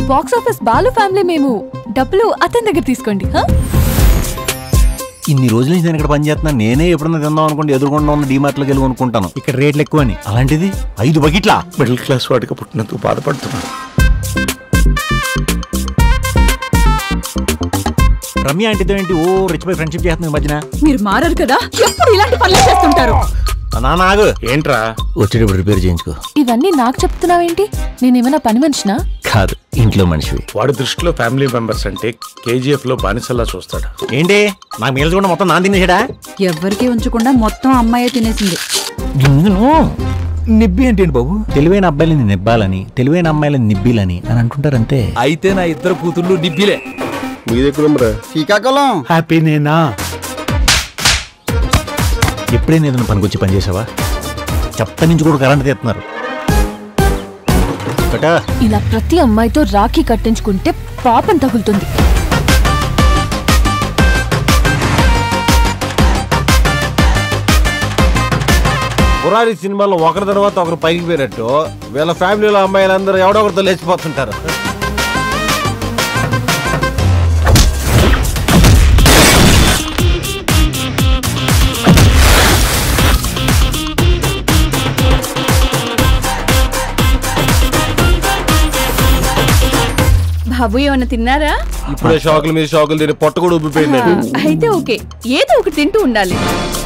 Box office Balu family మేము డబ్బులు అతని దగ్గర తీసుకోండి హా? ఇన్ని రోజుల నుంచి నేను ఇక్కడ పని చేస్తున్నాను నేనే ఎప్పుడన్నా తిందాం అనుకుంటే ఎదురుకుండా ఉన్న డీమార్ట్లోకి వెళ్ళి కొనుక్కుంటాను ఇక్కడ రేట్లు ఎక్కువ అని అలాంటిది ఐదు బకెట్లా మిడిల్ క్లాస్ వాడికి పుట్టినందుకు బాధపడుతున్నాను రమ్య ఆంటీతో ఏంటి ఓ రిచ్ బై ఫ్రెండ్షిప్ చేస్తుంది ఈ మధ్యన మీరు మారరు కదా ఎప్పుడు ఇలాంటి పనులు చేస్తుంటారు నాన్న ఆగు ఏంట్రా వచ్చేటప్పుడు రిపేర్ చేయించుకో ఇవన్నీ నాకు చెప్తున్నావేంటి నేనేమైనా పని మనిషినా కాదు ఇంట్లో మనిషివి వాడి దృష్టిలో ఫ్యామిలీ మెంబర్స్ అంటే కేజీఎఫ్ లో బానిసల్లా చూస్తాడు ఏంటి నాకు మేల్చకుండా మొత్తం నాన్న తినేసాడా ఎవ్వరికీ ఉంచకుండా మొత్తం అమ్మాయే తినేసింది నిబ్బి అంటే ఏంటి బాబు తెలివైన అబ్బాయిలని నిబ్బాలని తెలివైన అమ్మాయిలని నిబ్బిలని అని అంటుంటారు అంతే అయితే నా ఇద్దరు కూతుర్లు నిబ్బిలే శ్రీకాకుళం హ్యాపీ నేనా ఎప్పుడైనా ఏదైనా పనికొచ్చి పని చేసావా చెత్త నుంచి కూడా కరెంట్ తీస్తున్నారు కటా ఇలా ప్రతి అమ్మాయితో రాఖీ కట్టించుకుంటే పాపం తగులుతుంది పురారి సినిమాలో ఒకరి తర్వాత ఒకరు పైకి పోయినట్టు వీళ్ళ ఫ్యామిలీలో అమ్మాయిలందరూ ఎవడో ఒకరితో లేచిపోతుంటారు బాబు ఏమన్నా తిన్నారా ఇప్పుడే షాకుల మీద షాకులు తిని పొట్ట కూడా ఉబ్బిపోయిందండి అయితే ఓకే ఏదో ఒకటి తింటూ ఉండాలి